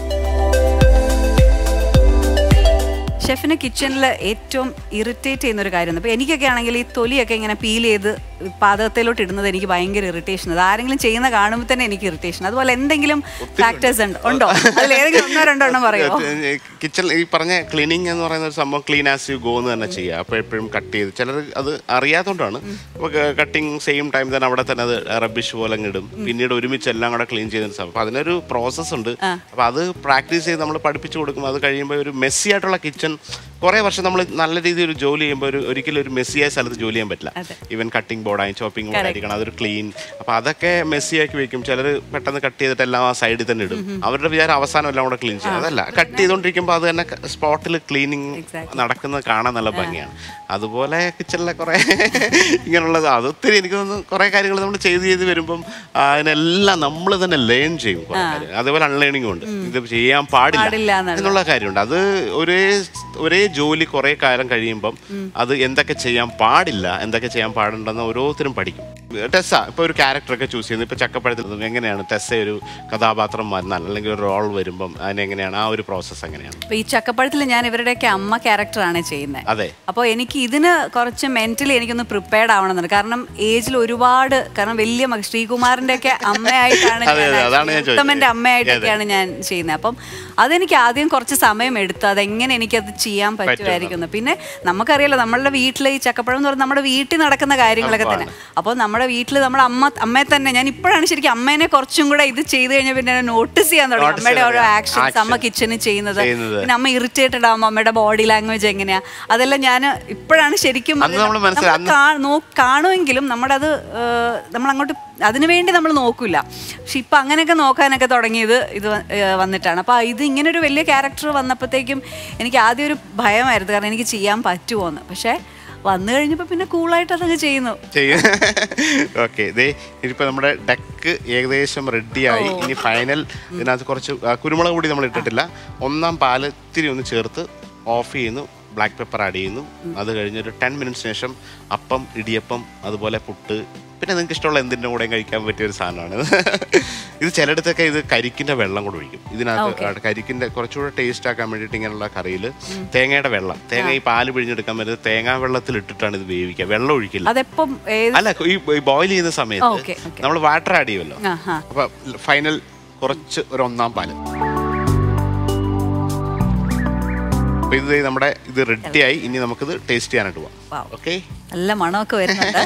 ഷെഫിന് കിച്ചണിൽ ഏറ്റവും ഇറിറ്റേറ്റ് ചെയ്യുന്ന ഒരു കാര്യം അപ്പൊ എനിക്കൊക്കെ ആണെങ്കിൽ ഈ തൊലിയൊക്കെ ഇങ്ങനെ പീൽ ചെയ്ത് പാതകത്തിലോട്ട് ഇടുന്നത് എനിക്ക് ഭയങ്കര ഇറിറ്റേഷൻ അത് ആരെങ്കിലും ചെയ്യുന്ന കാണുമ്പോൾ തന്നെ എനിക്ക് ഇറിറ്റേഷൻ അതുപോലെ എന്തെങ്കിലും ഫാക്ടേഴ്സ് ഉണ്ട് ഉണ്ടോ അതിൽ ഏതെങ്കിലും ഒന്നോ രണ്ടോ എണ്ണം പറയുമോ കിച്ചൺ ഈ പറഞ്ഞ ക്ലീനിങ് എന്ന് പറയുന്ന ഒരു സംഭവം ക്ലീൻ ആസ് യു ഗോ എന്ന് തന്നെ ചെയ്യുക അപ്പോൾ എപ്പോഴും കട്ട് ചെയ്ത് ചിലർ അത് അറിയാത്തതുകൊണ്ടാണ് അപ്പോൾ കട്ടിങ് സെയിം ടൈം തന്നെ അവിടെ തന്നെ അത് റബ്ബിഷ് പോലെ അങ്ങ് ഇടും പിന്നീട് ഒരുമിച്ച് എല്ലാം കൂടെ ക്ലീൻ ചെയ്യുന്ന സമയം അപ്പോൾ അതിനൊരു പ്രോസസ്സ് ഉണ്ട് അപ്പോൾ അത് പ്രാക്ടീസ് ചെയ്ത് നമ്മൾ പഠിപ്പിച്ചു കൊടുക്കും അത് കഴിയുമ്പോൾ ഒരു മെസ്സി ആയിട്ടുള്ള കിച്ചൺ കുറേ വർഷം നമ്മൾ നല്ല രീതിയിൽ ഒരു ജോലി ചെയ്യുമ്പോൾ ഒരു ഒരിക്കലും ഒരു മെസ്സിയായ സ്ഥലത്ത് ജോലി ചെയ്യാൻ പറ്റില്ല അതെ. ഈവൻ കട്ടിംഗ് ബോർഡായി ചോപ്പിംഗ് ബോർഡായിരിക്കണം അതൊരു ക്ലീൻ അപ്പോൾ അതൊക്കെ മെസ്സിയാക്കി വെക്കും ചിലർ പെട്ടെന്ന് കട്ട് ചെയ്തിട്ട് എല്ലാം ആ സൈഡിൽ തന്നെ ഇടും അവരുടെ വിചാരം അവസാനം എല്ലാം കൂടെ ക്ലീൻ ചെയ്യും അതല്ല കട്ട് ചെയ്തുകൊണ്ടിരിക്കുമ്പോൾ അത് തന്നെ സ്പോട്ടിൽ ക്ലീനിങ് Exactly. നടക്കുന്നത് കാണാൻ നല്ല ഭംഗിയാണ് അതുപോലെ കിച്ചണിലെ കുറേ ഇങ്ങനെയുള്ളത് അത് ഒത്തിരി എനിക്ക് തോന്നുന്നു കുറേ കാര്യങ്ങൾ നമ്മൾ ചെയ്ത് ചെയ്ത് വരുമ്പം ആ, അതിനെല്ലാം നമ്മൾ തന്നെ ലേൺ ചെയ്യും കുറേ കാര്യം അതുപോലെ അൺലേണിംഗും ഉണ്ട് ഇത് ചെയ്യാൻ പാടില്ല പാടില്ല എന്നുള്ളത്. എന്നുള്ള കാര്യമുണ്ട് അത് ഒരേ ഒരേ ജോലി കുറേ കാലം കഴിയുമ്പം അത് എന്തൊക്കെ ചെയ്യാൻ പാടില്ല എന്തൊക്കെ ചെയ്യാൻ പാടുണ്ടെന്ന് ഓരോരുത്തരും പഠിക്കും ടെസ്സ ഇപ്പൊ ഒരു ക്യാരക്ടറൊക്കെ ചൂസ് ചെയ്യുന്നത് ഇപ്പൊ ചക്കപ്പഴത്തിൽ എങ്ങനെയാണ് ടെസ്സ ഒരു കഥാപാത്രം വന്നാൽ അല്ലെങ്കിൽ ഒരു റോൾ വരുമ്പം അതിനെങ്ങനെയാണ് ആ ഒരു പ്രോസസ്സ് എങ്ങനെയാണ് അപ്പൊ ഈ ചക്കപ്പഴത്തിൽ ഞാൻ ഇവരുടെയൊക്കെ അമ്മ ക്യാരക്ടറാണ് ചെയ്യുന്നത് അതെ അപ്പോൾ എനിക്ക് ഇതിന് കുറച്ച് മെന്റലി എനിക്കൊന്ന് പ്രിപ്പയർഡ് ആവണമെന്നുണ്ട് കാരണം ഏജിൽ ഒരുപാട് കാരണം വലിയ മക ശ്രീകുമാറിന്റെ ഒക്കെ അമ്മയായിട്ടാണ് അതെ, അതെ, അതാണ് ഞാൻ ചോദിച്ചത്. ഉത്തമന്റെ അമ്മയായിട്ടൊക്കെയാണ് ഞാൻ ചെയ്യുന്നത് അപ്പം അതെനിക്ക് ആദ്യം കുറച്ച് സമയം എടുത്തു അതെങ്ങനെ എനിക്കത് ചെയ്യാൻ പറ്റുമായിരിക്കുന്നു പിന്നെ നമുക്കറിയാലോ നമ്മളുടെ വീട്ടിൽ ഈ ചക്കപ്പഴം എന്ന് പറഞ്ഞാൽ നമ്മുടെ വീട്ടിൽ നടക്കുന്ന കാര്യങ്ങളൊക്കെ തന്നെ അപ്പോൾ നമ്മുടെ വീട്ടിൽ നമ്മുടെ അമ്മ അമ്മയെ തന്നെ ഞാൻ ഇപ്പോഴാണ് ശരിക്കും അമ്മേനെ കുറച്ചും കൂടെ ഇത് ചെയ്ത് കഴിഞ്ഞാൽ പിന്നെ നോട്ടീസ് ചെയ്യാൻ തുടങ്ങി Notice അമ്മയുടെ ഓരോ ചെയ്യാൻ. ആക്ഷൻസ് അമ്മ Action. കിച്ചണിൽ ചെയ്യുന്നത് ചെയ്യുന്നത്. പിന്നെ അമ്മ ഇറിറ്റേറ്റഡ് ആവുമ്പോൾ അമ്മയുടെ ബോഡി ലാംഗ്വേജ് എങ്ങനെയാ അതെല്ലാം ഞാൻ ഇപ്പോഴാണ് ശരിക്കും അന്ന് നമ്മള് മനസ്സിലാ- നമ്മൾ കാ- നോ- കാണുമെങ്കിലും നമ്മുടെ അത് നമ്മൾ അങ്ങോട്ട് അതിനു വേണ്ടി നമ്മൾ നോക്കില്ല പക്ഷെ ഇപ്പൊ അങ്ങനെയൊക്കെ നോക്കാനൊക്കെ തുടങ്ങിയത് ഇത് വ- ഏഹ് വന്നിട്ടാണ് അപ്പൊ ഇത് ഇങ്ങനെ ഒരു വലിയ ക്യാരക്ടർ വന്നപ്പോഴത്തേക്കും എനിക്ക് ആദ്യം ഒരു ഭയമായിരുന്നു കാരണം എനിക്ക് ചെയ്യാൻ പറ്റുമോന്ന് പക്ഷെ വന്നു കഴിഞ്ഞപ്പോൾ പിന്നെ കൂളായിട്ട് അതങ്ങ് ചെയ്യുന്നു ചെയ്യും ഓക്കെ ഇതേ ഇനിയിപ്പോൾ നമ്മുടെ ഡക്ക് ഏകദേശം റെഡിയായി ഇനി ഫൈനൽ ഇതിനകത്ത് കുറച്ച് ആ, കുരുമുളക് പൊടി നമ്മൾ ഇട്ടിട്ടില്ല ഒന്നാം പാല് ഇത്തിരി ഒന്ന് ചേർത്ത് ഓഫ് ചെയ്യുന്നു ബ്ലാക്ക് പെപ്പർ ആഡ് ചെയ്യുന്നു അത് കഴിഞ്ഞൊരു ടെൻ മിനിറ്റ്സ് ശേഷം അപ്പം ഇടിയപ്പം അതുപോലെ പുട്ട് പിന്നെ നിങ്ങൾക്ക് ഇഷ്ടമുള്ള എന്തിൻ്റെ കൂടെയും കഴിക്കാൻ പറ്റിയ ഒരു സാധനമാണ് ഇത് ചിലയിടത്തൊക്കെ ഇത് കരിക്കിൻ്റെ വെള്ളം കൂടെ ഒഴിക്കും ഇതിനകത്ത് ആ, കരിക്കിൻ്റെ കുറച്ചുകൂടെ ടേസ്റ്റ് ആക്കാൻ വേണ്ടിയിട്ട് ഇങ്ങനെയുള്ള കറിയിൽ തേങ്ങയുടെ വെള്ളം തേങ്ങ ഈ പാല് പിഴിഞ്ഞെടുക്കാൻ പറ്റുന്നത് തേങ്ങാ വെള്ളത്തിൽ ഇട്ടിട്ടാണ് ഇത് വേവിക്കുക വെള്ളം ഒഴിക്കില്ല അതെപ്പം ഏത് അല്ല ഈ ബോയിൽ ചെയ്യുന്ന ഓ, സമയത്ത് okay, okay. നമ്മൾ വാട്ടർ ആഡ് ചെയ്യുമല്ലോ ആ ഹാ അപ്പൊ ഫൈനൽ കുറച്ച് ഒരു ഒന്നാം പാല് അപ്പൊ ഇത് ദേ നമ്മുടെ ഇത് റെഡിയായി ഇനി നമുക്കിത് ടേസ്റ്റ് ചെയ്യാനായിട്ട് പോവാം Wow. ഓക്കെ നല്ല മണമൊക്കെ വരുന്നുണ്ട്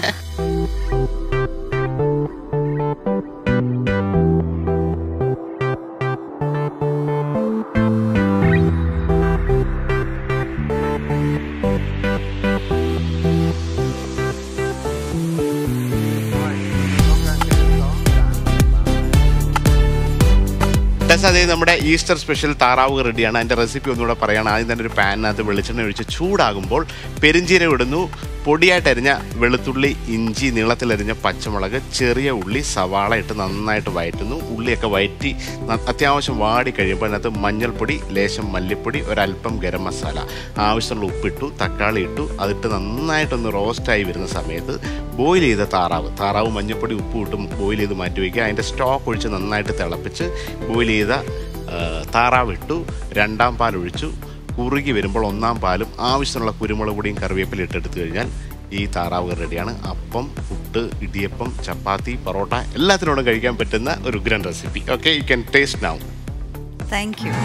ടെസ് അതേ നമ്മുടെ ഈസ്റ്റർ സ്പെഷ്യൽ താറാവ് റെഡിയാണ് അതിന്റെ റെസിപ്പി ഒന്നുകൂടെ പറയാണ് ആദ്യം തന്നെ ഒരു പാനിനകത്ത് വെളിച്ചെണ്ണ ഒഴിച്ച് ചൂടാകുമ്പോൾ പെരിഞ്ചീരം ഇടുന്നു പൊടിയായിട്ട് അരിഞ്ഞ വെളുത്തുള്ളി ഇഞ്ചി നീളത്തിലരിഞ്ഞ പച്ചമുളക് ചെറിയ ഉള്ളി സവാള ഇട്ട് നന്നായിട്ട് വയറ്റുന്നു ഉള്ളിയൊക്കെ വയറ്റി ന- അത്യാവശ്യം വാടി കഴിയുമ്പോൾ അതിനകത്ത് മഞ്ഞൾപ്പൊടി ലേശം മല്ലിപ്പൊടി ഒരല്പം ഗരം മസാല ആവശ്യമുള്ള ഉപ്പിട്ടു തക്കാളി ഇട്ടു അതിട്ട് നന്നായിട്ടൊന്ന് റോസ്റ്റായി വരുന്ന സമയത്ത് ബോയിൽ ചെയ്ത താറാവ് താറാവ് മഞ്ഞൾപ്പൊടി ഉപ്പ് ഇട്ടും ബോയിൽ ചെയ്ത് മാറ്റി വയ്ക്കുക അതിൻ്റെ സ്റ്റോക്ക് ഒഴിച്ച് നന്നായിട്ട് തിളപ്പിച്ച് ബോയിൽ ചെയ്ത ആ, താറാവ് ഇട്ടു രണ്ടാം പാൽ ഒഴിച്ചു കുറുകി വരുമ്പോൾ ഒന്നാം പാലും ആവശ്യമുള്ള കുരുമുളക് പൊടിയും കറിവേപ്പില ഇട്ടെടുത്തു കഴിഞ്ഞാൽ ഈ താറാവ് കറി റെഡിയാണ് അപ്പം പുട്ട് ഇടിയപ്പം ചപ്പാത്തി പൊറോട്ട എല്ലാത്തിനോടും കഴിക്കാൻ പറ്റുന്ന ഒരു ഉഗ്രൻ recipe okay you can taste now thank you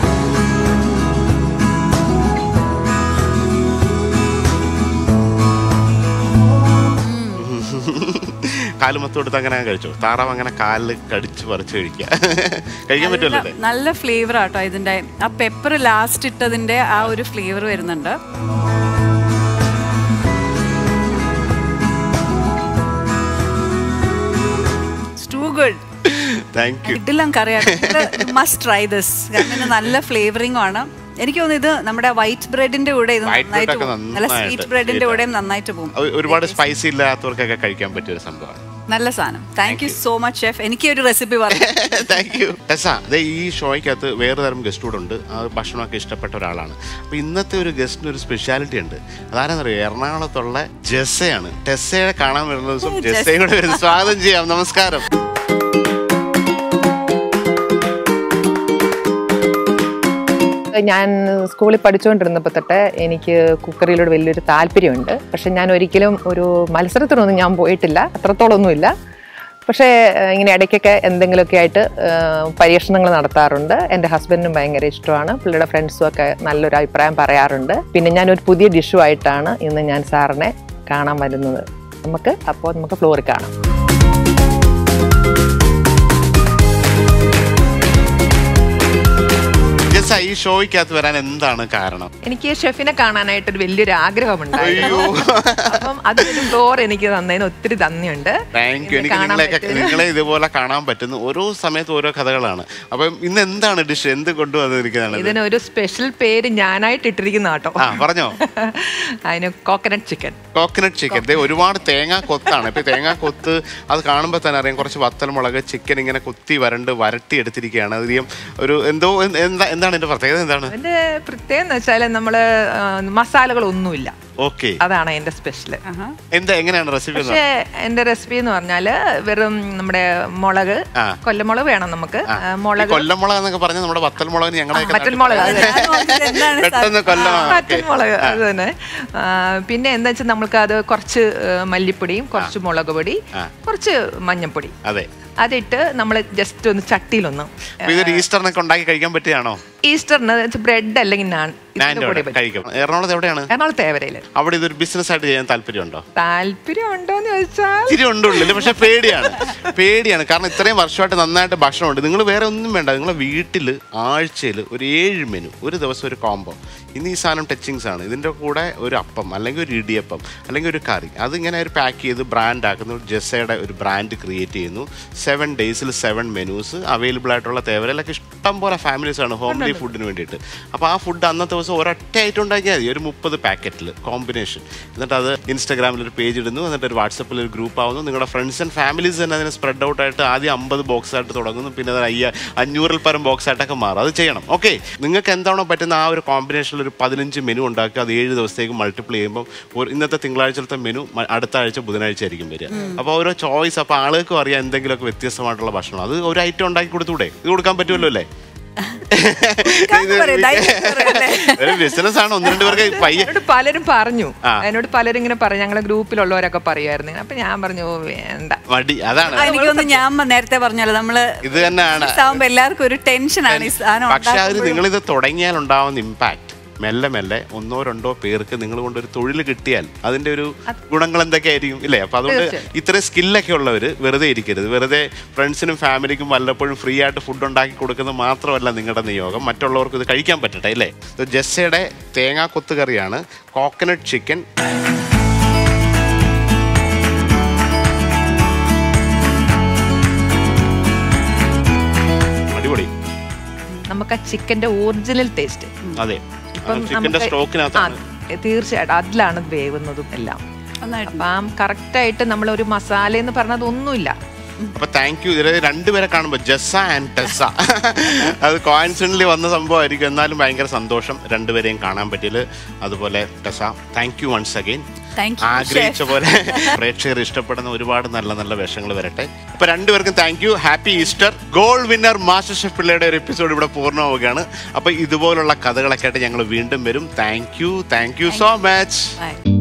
കാലുമത്ത് കൊടുത്ത് അങ്ങനെ കഴിച്ചു താറാവ് അങ്ങനെ കാലിൽ കടിച്ച് പറിച്ച് കഴിക്കുക കഴിക്കാൻ പറ്റുമല്ലോ അല്ലേ നല്ല ഫ്ലേവർ ആട്ടോ ഇതിന്റെ ആ പെപ്പർ ലാസ്റ്റ് ഇട്ടതിന്റെ ആ ഒരു ഫ്ലേവർ വരുന്നുണ്ട് ടു ഗുഡ് താങ്ക് യു ഇഡെല്ലാം കറിയാട്ടോ മസ്റ്റ് ട്രൈ ദിസ് കാരണം ഇത് നല്ല ഫ്ലേവറിംഗ് ആണ് എനിക്ക് തോന്നുന്നു ഇത് നമ്മുടെ വൈറ്റ് ബ്രെഡിന്റെ കൂടെ ഇത് White bread നന്നായിട്ട് ഒക്കെ പോകും. നല്ല നന്നായിട്ട് സ്വീറ്റ് ബ്രെഡിന്റെ sweet കൂടെയും നന്നായിട്ട് പോകും ഒരുപാട് സ്പൈസി ഇല്ലാത്തവർക്കൊക്കെ കഴിക്കാൻ പറ്റിയ ഒരു സംഭവമാണ് നല്ല സാധനം thank you so much chef എനിക്ക് ഒരു റെസിപ്പി പറഞ്ഞു താങ്ക് യു ടെസ അതെ ഈ ഷോയ്ക്കകത്ത് വേറെ തരം ഗസ്റ്റ് കൂടെ ഉണ്ട് ആ ഭക്ഷണമൊക്കെ ഇഷ്ടപ്പെട്ട ഒരാളാണ് അപ്പൊ ഇന്നത്തെ ഒരു ഗസ്റ്റിന് ഒരു സ്പെഷ്യാലിറ്റി ഉണ്ട് അതാരെന്നറിയോ എറണാകുളത്തുള്ള ജെസ്സയാണ് ടെസ്സയെ കാണാൻ വരുന്ന ദിവസം ഓ, ജെസ്സയും കൂടെ വരുന്നു സ്വാഗതം ചെയ്യാം നമസ്കാരം ഞാൻ സ്കൂളിൽ പഠിച്ചുകൊണ്ടിരുന്നപ്പോൾ തൊട്ട് എനിക്ക് കുക്കറിയിലൂടെ വലിയൊരു താല്പര്യമുണ്ട് പക്ഷെ ഞാൻ ഒരിക്കലും ഒരു മത്സരത്തിനൊന്നും ഞാൻ പോയിട്ടില്ല അത്രത്തോളമൊന്നുമില്ല പക്ഷേ ഏഹ്, ഇങ്ങനെ ഇടയ്ക്കൊക്കെ എന്തെങ്കിലുമൊക്കെ ആയിട്ട് പരീക്ഷണങ്ങൾ നടത്താറുണ്ട് എൻ്റെ ഹസ്ബൻഡിനും ഭയങ്കര ഇഷ്ടമാണ് പുള്ളിയുടെ ഫ്രണ്ട്സും ഒക്കെ നല്ലൊരു അഭിപ്രായം പറയാറുണ്ട് പിന്നെ ഞാനൊരു പുതിയ ഡിഷുമായിട്ടാണ് ഇന്ന് ഞാൻ സാറിനെ കാണാൻ വരുന്നത് നമുക്ക് അപ്പോൾ നമുക്ക് ഫ്ലോറിൽ കാണാം ജെസ്സ ഈ ഷോയ്ക്കകത്ത് വരാൻ എന്താണ് കാരണം എനിക്ക് ഷെഫിനെ കാണാനായിട്ട് ഒരു വലിയൊരു ആഗ്രഹമുണ്ടായിരുന്നു അപ്പം അതിനൊരു ഫ്ലോർ എനിക്ക് തന്നതിന് ഒത്തിരി നന്ദിയുണ്ട് താങ്ക് യു എന്നെ എനിക്ക് കാണാൻ നിങ്ങളെയൊക്കെ പറ്റിയത്. നിങ്ങളെ ഇതുപോലെ കാണാൻ പറ്റുന്നു ഓരോ സമയത്ത് ഓരോ കഥകളാണ് അപ്പം ഇന്ന് എന്താണ് ഡിഷ് എന്ത് കൊണ്ടുവന്നിരിക്കുന്നതാണ് ഇത്? ഇതിന് ഒരു സ്പെഷ്യൽ പേര് ഞാനായിട്ട് ഇട്ടിരിക്കുന്ന കേട്ടോ ആ പറഞ്ഞോ അതിന് കോക്കനട്ട് ചിക്കൻ കോക്കനട്ട് ചിക്കൻ ദേ ഒരുപാട് തേങ്ങാ കൊത്താണ് ഇപ്പൊ തേങ്ങാ കൊത്ത് അത് കാണുമ്പോൾ തന്നെ അറിയാം കുറച്ച് വത്തൽമുളക് ചിക്കൻ ഇങ്ങനെ കുത്തി വരണ്ട് വരട്ടി എടുത്തിരിക്കുകയാണ് അധികം ഒരു എന്തോ എന്ത്- എന്താ എന്താണ് എന്റെ പ്രത്യേകത എന്താണ് അതിന്റെ പ്രത്യേകം എന്ന് വെച്ചാൽ നമ്മള് ആ, മസാലകളൊന്നുമില്ല ഓക്കെ അതാണ് എന്റെ സ്പെഷ്യൽ എന്താ എങ്ങനെയാണ് റെസിപ്പി പക്ഷേ എന്റെ റെസിപ്പി എന്ന് പറഞ്ഞാല് വെറും നമ്മുടെ മുളക് ആ. കൊല്ലമുളക് വേണം നമുക്ക് ആ, മുളക് കൊല്ലമുളക് എന്നൊക്കെ പറഞ്ഞാൽ നമ്മുടെ വത്തൽമുളകിന് ഞങ്ങളെയൊക്കെ വറ്റൽമുളക് അത് ഞാൻ ഓർത്തത് എന്താണ് പെട്ടെന്ന് കൊല്ലം ആ, okay. വറ്റൽമുളക് അത് തന്നെ ആ, പിന്നെ എന്താ വെച്ചാൽ നമുക്ക് അത് കുറച്ച് ആ, മല്ലിപ്പൊടിയും കുറച്ച് മുളക് പൊടി ആ. കുറച്ച് മഞ്ഞപ്പൊടി അതെ അതിട്ട് നമ്മൾ ജസ്റ്റ് ഒന്ന് ചട്ടിയിലൊന്ന് അപ്പൊ ഇതൊരു ഈസ്റ്ററിനൊക്കെ ഉണ്ടാക്കി കഴിക്കാൻ പറ്റിയാണോ ഈസ്റ്ററിന് ബ്രെഡ് അല്ലെങ്കിൽ നാൻ ഞാൻ ഇതിന്റെ കൂടെ പറ്റും. കഴിക്കും എറണാകുളത്ത് എവിടെയാണ് എറണാകുളത്ത് ഏവരയില് അവിടെ ഇതൊരു ബിസിനസ് ആയിട്ട് ചെയ്യാൻ താല്പര്യമുണ്ടോ താല്പര്യം ഉണ്ടോന്ന് ചോദിച്ചാൽ ഇത്തിരി ഉണ്ട് ഉള്ളിൽ പക്ഷെ പേടിയാണ് പേടിയാണ് കാരണം ഇത്രയും വർഷമായിട്ട് നന്നായിട്ട് ഭക്ഷണമുണ്ട് നിങ്ങൾ വേറെ ഒന്നും വേണ്ട നിങ്ങളെ വീട്ടിൽ ആഴ്ചയിൽ ഒരു ഏഴ് മെനു ഒരു ദിവസം ഒരു കോംബോ ഇന്ന് ഈ സാധനം ടച്ചിങ്സ് ആണ് ഇതിൻ്റെ കൂടെ ഒരു അപ്പം അല്ലെങ്കിൽ ഒരു ഇടിയപ്പം അല്ലെങ്കിൽ ഒരു കറി അതിങ്ങനെ ഒരു പാക്ക് ചെയ്ത് ബ്രാൻഡ് ആക്കുന്നു ജെസയുടെ ഒരു ബ്രാൻഡ് ക്രിയേറ്റ് ചെയ്യുന്നു സെവൻ ഡേയ്സിൽ സെവൻ മെനൂസ് അവൈലബിൾ ആയിട്ടുള്ള തേവരയിലൊക്കെ ഇഷ്ടം പോലെ ഫാമിലീസ് ആണ് ഹോംലി ഫുഡിന് വേണ്ടിയിട്ട് അപ്പോൾ ആ ഫുഡ് അന്നത്തെ ദിവസം ഒരൊറ്റ ഐറ്റം ഉണ്ടാക്കിയാൽ മതി ഒരു മുപ്പത് പാക്കറ്റിൽ കോമ്പിനേഷൻ എന്നിട്ട് അത് ഇൻസ്റ്റാഗ്രാമിൽ ഒരു പേജ് ഇടുന്നു എന്നിട്ട് ഒരു വാട്സപ്പിൽ ഒരു ഗ്രൂപ്പ് ആവുന്നു നിങ്ങളുടെ ഫ്രണ്ട്സ് ആൻഡ് ഫാമിലീസ് തന്നെ അതിനെ സ്പ്രെഡ് ഔട്ട് ആയിട്ട് ആദ്യം അമ്പത് ബോക്സ് ആയിട്ട് തുടങ്ങുന്നു പിന്നെ അത് അയ്യ അഞ്ഞൂറിൽ പരം ബോക്സ് ആയിട്ടൊക്കെ മാറും അത് ചെയ്യണം ഓക്കെ നിങ്ങൾക്ക് എന്താണോ പറ്റുന്ന ആ ഒരു കോമ്പിനേഷനിൽ ഒരു പതിനഞ്ച് മെനു ഉണ്ടാക്കുക അത് ഏഴ് ദിവസത്തേക്ക് മൾട്ടിപ്ലൈ ചെയ്യുമ്പോൾ ഒരു ഇന്നത്തെ തിങ്കളാഴ്ചത്തെ മെനു അടുത്ത ആഴ്ച ബുധനാഴ്ച ആയിരിക്കും വരിക അപ്പോൾ ഓരോ ചോയ്സ് അപ്പോൾ ആളുകൾക്കും അറിയാം എന്തെങ്കിലുമൊക്കെ വ്യത്യസ്തമായിട്ടുള്ള ഭക്ഷണം അത് ഒരു ഐറ്റം ഉണ്ടാക്കി കൊടുത്തൂടെ ഇത് കൊടുക്കാൻ പറ്റുമല്ലോ അല്ലേ കൊടുക്കാന്ന് പറയും, ധൈര്യം പറയല്ലേ? ഒരു ബിസിനസ് ആണ് ഒന്ന് രണ്ട് പേർക്ക് പയ്യെ എന്നോട് പലരും പറഞ്ഞു ആ. എന്നോട് പലരും ഇങ്ങനെ പറഞ്ഞു ഞങ്ങളെ ഗ്രൂപ്പിലുള്ളവരൊക്കെ പറയുമായിരുന്നു അപ്പൊ ഞാൻ പറഞ്ഞു "ഓ, വേണ്ട മടി അതാണ് ആ, എനിക്ക് തോന്നുന്നു ഞാൻ മ- നേരത്തെ പറഞ്ഞല്ലോ നമ്മള് ഇത് തന്നെയാണ് ആവുമ്പോ എല്ലാവർക്കും ഒരു ടെൻഷനാണ് ഈ സാധനം പക്ഷെ അതിൽ ഉണ്ടാക്കുമ്പോഴും. നിങ്ങൾ ഇത് തുടങ്ങിയാൽ ഉണ്ടാവുന്ന ഇമ്പാക്ട് മെല്ലെ മെല്ലെ ഒന്നോ രണ്ടോ പേർക്ക് നിങ്ങൾ കൊണ്ടൊരു തൊഴിൽ കിട്ടിയാൽ അതിന്റെ ഒരു ഗുണങ്ങൾ എന്തൊക്കെയായിരിക്കും ഇല്ലേ അപ്പൊ അതുകൊണ്ട് തീർച്ചയായും. ഇത്രയും സ്കില്ലൊക്കെ ഉള്ളവർ വെറുതെ ഇരിക്കരുത് വെറുതെ ഫ്രണ്ട്സിനും ഫാമിലിക്കും വല്ലപ്പോഴും ഫ്രീ ആയിട്ട് ഫുഡ് ഉണ്ടാക്കി കൊടുക്കുന്നത് മാത്രമല്ല നിങ്ങളുടെ നിയോഗം മറ്റുള്ളവർക്ക് ഇത് കഴിക്കാൻ പറ്റട്ടെ അല്ലേ ഇത് ജെസ്സയുടെ തേങ്ങാ കൊത്ത് കറിയാണ് കോക്കനട്ട് ചിക്കൻ അടിപൊളി നമുക്ക് ആ ചിക്കന്റെ ഒറിജിനൽ ടേസ്റ്റ് അതെ ഇപ്പം ചിക്കന്റെ നമുക്ക് സ്റ്റോക്കിനകത്താണ് ആ, തീർച്ചയായിട്ടും അതിലാണ് ഇത് വേവുന്നതും എല്ലാം നന്നായിട്ട് അപ്പം കറക്റ്റായിട്ട് നമ്മൾ ഒരു മസാല എന്ന് പറഞ്ഞത് ഒന്നുമില്ല അപ്പൊ താങ്ക് യു ഇതിൽ രണ്ടുപേരെ കാണുമ്പോൾ ജസ്സ ആൻഡ് ടെസ്സ അത് കോയിൻസിഡന്റ്ലി വന്ന സംഭവമായിരിക്കും എന്നാലും ഭയങ്കര സന്തോഷം രണ്ടുപേരെയും കാണാൻ പറ്റിയത് അതുപോലെ Tessa thank you once again thank you ആഗ്രഹിച്ച പോലെ പ്രേക്ഷകർ ഇഷ്ടപ്പെടുന്ന ഒരുപാട് നല്ല നല്ല വേഷങ്ങൾ വരട്ടെ അപ്പൊ രണ്ടുപേർക്കും thank you happy Easter gold winner master chef പിള്ളയുടെ ഒരു എപ്പിസോഡ് ഇവിടെ പൂർണ്ണമാവുകയാണ് അപ്പൊ ഇതുപോലുള്ള കഥകളൊക്കെ ആയിട്ട് ഞങ്ങൾ വീണ്ടും വരും thank you thank you so much by